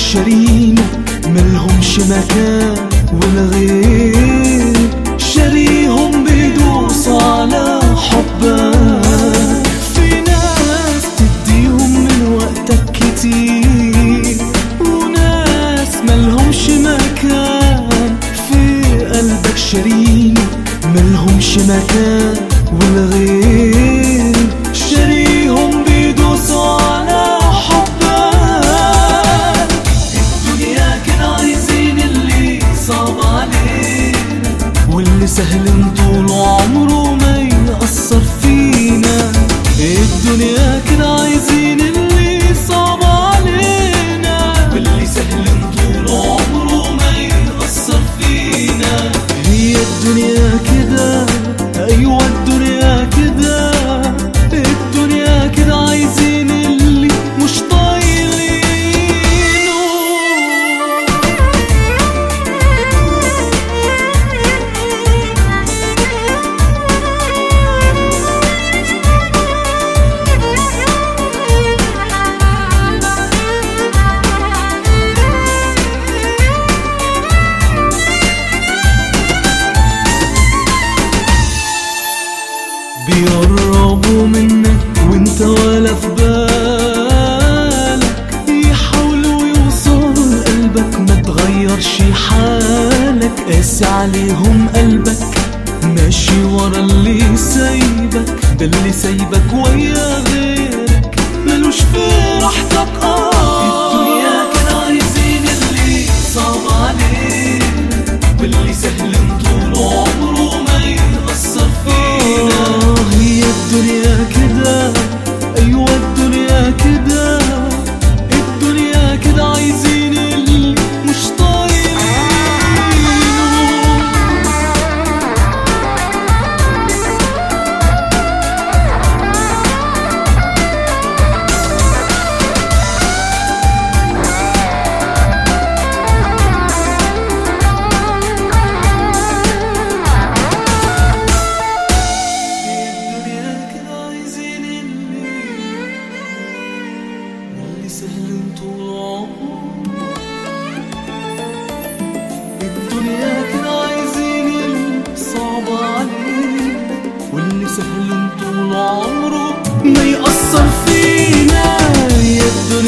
شارينك ملهمش مكان والغير شاريهم بيدوسوا على حبك في ناس تديهم من وقتك كتير وناس ملهمش مكان في قلبك شارينك ملهمش مكان والغير شاريهم بيدوسوا على حبك الدنيا كان عايزين اللي صعب علينا واللي سهل طول عمره ما يأثر فينا الدنيا كان عايزين اللي صعب علينا واللي سهل طول عمره ما يأثر فينا هي الدنيا كده ايوه الدنيا كده الدنيا كده عايزين اللي مش طايلينه بيقربوا منك وانت ولا في بالك يحاولوا يوصلوا لقلبك ما تغيرش حالك قاسي عليهم قلبك ماشي ورا اللي سايبك ده اللي سايبك ويا غيرك ملوش في راحتك اه الدنيا كان عايزين اللي صعب علينا واللي سهل طول عمره ما يأثر فينا هي الدنيا كده ايوه الدنيا كده الدنيا كده عايزين اللي مش طايقينه الدنيا كده عايزين اللي اللي سهل طول عمره الدنيا كده عايزين اللي صعب علينا واللي سهل طول عمره ما يأثر فينا يا الدنيا